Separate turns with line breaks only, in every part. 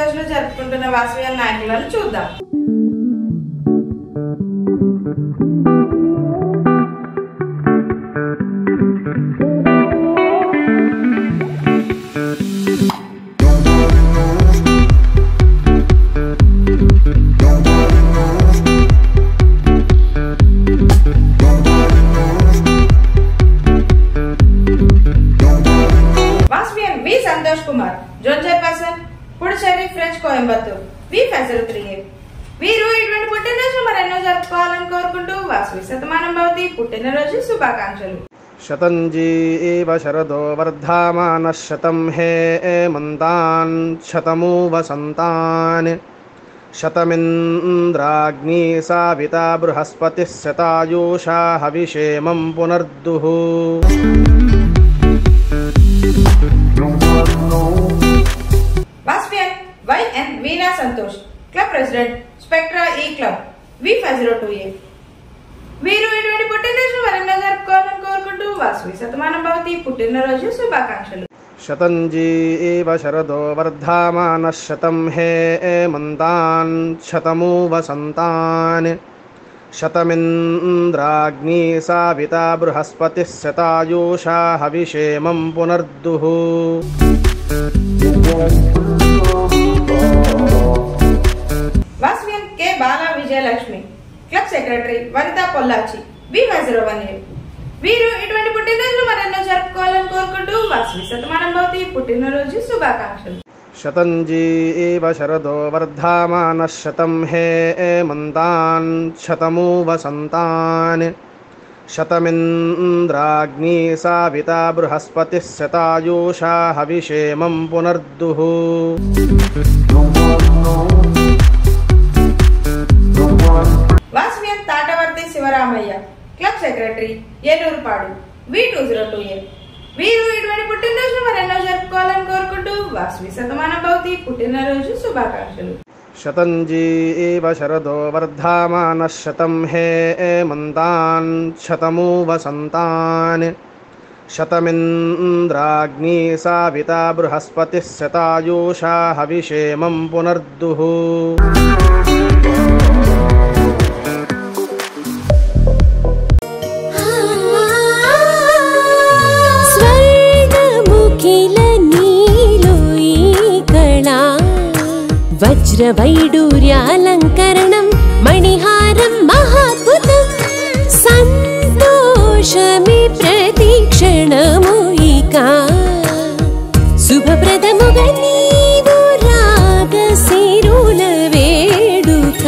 రోజులు జరుపుకుంటున్న వాసవి నాయకులను చూద్దాం Vasavian V Santosh Kumar zone chairperson Puducherry French Coimbatore V ఫెజల్ త్రీ వీరు ఇటువంటి పుట్టినరోజు మరెన్నో జరుపుకోవాలని కోరుకుంటూ వాసవి శతమానం భవతి పుట్టినరోజు శుభాకాంక్షలు
శతంజీవ శరదో వర్ధమానः శతం హే మంతాన్ శతమూ వసంతాన్ శతమింద్రాగ్నీ సావితా బృహస్పతిः శతాయూషా హవిషేమం పునర్దుః
Vasavian Y N Veena Santosh club president Spectra ఈ club V five zero two A వీరు ఇటువంటి పుట్టినరోజు మరెన్నో జరుపుకోవాలని కోరుకుంటూ వాసవి శతమానం భవతి పుట్టినరోజు శుభాకాంక్షలు
శతంజీవ శరదో వర్ధమానः శతం హే మంతాన్ శతమూ వసంతాన్ శతమింద్రాగ్నీ సావితా బృహస్పతిः శతాయూషా హవిషేమం పునర్దుః
Vasavian K Bala Vijayalakshmi club secretary Vanitha Pollachi V five zero one eight వీరు ఇటువంటి పుట్టినరోజు మరెన్నో జరుపుకోవాలని కోరుకుంటూ వాసవి శతమానం భవతి పుట్టినరోజు శుభాకాంక్షలు
శతంజీవ శరదో వర్ధమానः శతం హే మంతాన్ శతమూ వసంతాన్ శతమింద్రాగ్నీ సావితా బృహస్పతిः శతాయూషా హవిషేమం పునర్దుః
Vasavian Tatavarthi Sivaramaiah club secretary Elurupadu V two zero two A వీరు ఇటువంటి పుట్టినరోజు మరెన్నో జరుపుకోవాలని కోరుకుంటూ వాసవి శతమానం భవతి పుట్టినరోజు శుభాకాంక్షలు
శతంజీవ శరదో వర్ధమానः శతం హే మంతాన్ శతమూ వసంతాన్ శతమింద్రాగ్నీ సావితా బృహస్పతిः శతాయూషా హవిషేమం పునర్దుః
స్వర్గముఖిల నీలో ఈ కళా వజ్రవైడూర్యాలంకరణం మణిహారం మహాద్భుతం సంతోషమి ప్రతిక్షణము ఇక శుభప్రదముగా నీవు రాగశిరుల వేడుక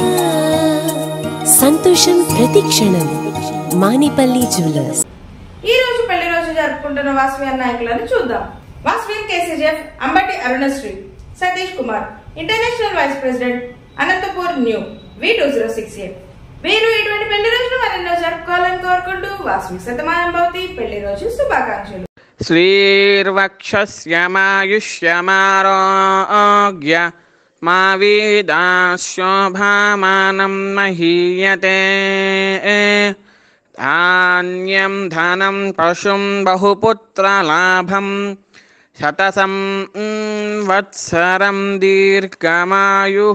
సంతోషం ప్రతిక్షణం మానిపల్లి జ్యువెలర్స్
ఈ రోజు పెళ్లి రోజు జరుపుకుంటున్న వాస్వియన్ నాయకులను చూద్దాం Vasavian KCGF Ambati Arunasri Satish Kumar international vice president Anantapur new V two zero six eight వీరు ఇటువంటి పెళ్లి రోజులు మరెన్నో జరుపుకోవాలని కోరుకుంటూ వాస్వి శతమానం భవతి పెళ్లి రోజు శుభాకాంక్షలు
श्रीर्वक्षस्यमायुष्यमारोग्य मा वेदाशोभामानं महीयते धान्यं धनं पशुं बहुपुत्रलाभं शतसं वत्सरं दीर्घमायुः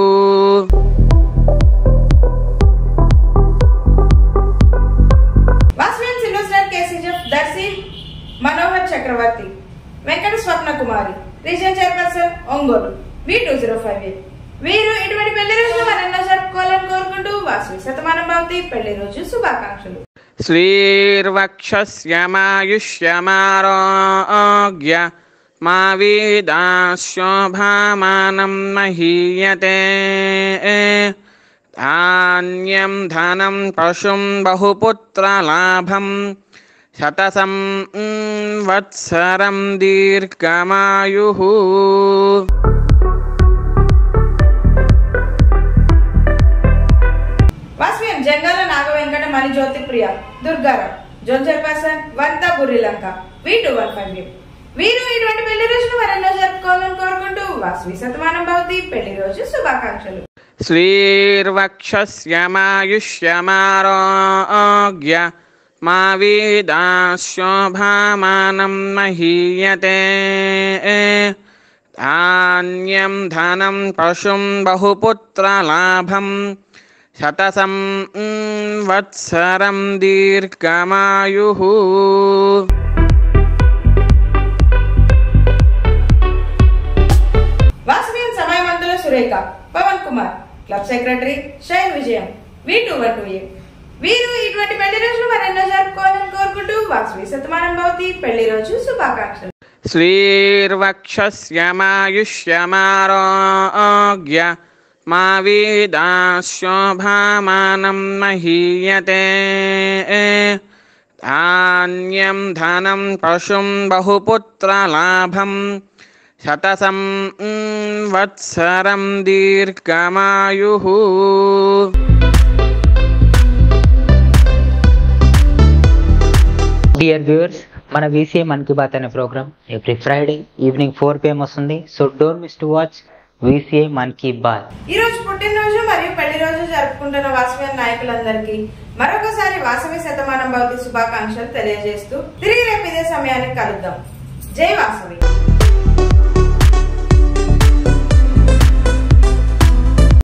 Vasavian silver KCGF Darsi Manohar Chakravarthi Venkata Swapna Kumari region chairperson Ongole V two zero five eight వీరు ఇటువంటి పెళ్లి రోజులు మరెన్నో జరుపుకోవాలని కోరుకుంటూ వాసవి శతమానం భవతి పెళ్లి రోజు శుభాకాంక్షలు
श्रीर्वक्षस्यमायुष्यमारोग्य मा वेदाशोभामानं महीयते धान्यं धनं पशुं बहुपुत्रलाभं शतसं वत्सरं दीर्घमायुः
వాస్వియన్ జంగాల నాగ వెంకట మణి జ్యోతి ప్రియ దుర్గారావు జోన్ చైర్పర్సన్ వంతా Burrilanka V two one five eight వీరు ఇటువంటి పెళ్లి రోజులు మరెన్నో జరుపుకోవాలని కోరుకుంటూ వాసవి శతమానం భవతి పెళ్లి రోజు శుభాకాంక్షలు
श्रीर्वक्षस्यमायुष्यमारोग्य मा वेदाशोभामानं महीयते ధాన్యం ధనం పశుం బహుపుత్రలాభం శతసం మ్, వత్సరం దీర్ఘమాయు
Vasavian Samayamanthula Surekha Pavan Kumar club secretary shine విజయం V two one two A వీరు ఇటువంటి పెళ్లి రోజులు మరెన్నో జరుపుకోవాలని కోరుకుంటూ వాసవి శతమానం భవతి పెళ్లి రోజు శుభాకాంక్షలు
श्रीर्वक्षस्यमायुष्यमारोग्य मा वेदाशोभामानं महीयते धान्यं धनं पशुं बहुपुत्रलाभं शतसं म्, वत्सरं दीर्घमायुः
డియర్ వ్యూవర్స్ మన వీసీఏ మన్ కీ బాత్ అనే programme every Friday evening four PM వస్తుంది so don't miss to watch VCA Mann Ki Baat
ఈ రోజు పుట్టినరోజు మరియు పెళ్లి రోజు జరుపుకుంటున్న వాసవి నాయకులందరికీ మరొకసారి వాసవి శతమానం భవతి శుభాకాంక్షలు తెలియజేస్తూ తిరిగి రేపు ఇదే సమయానికి కలుద్దాం జై వాసవి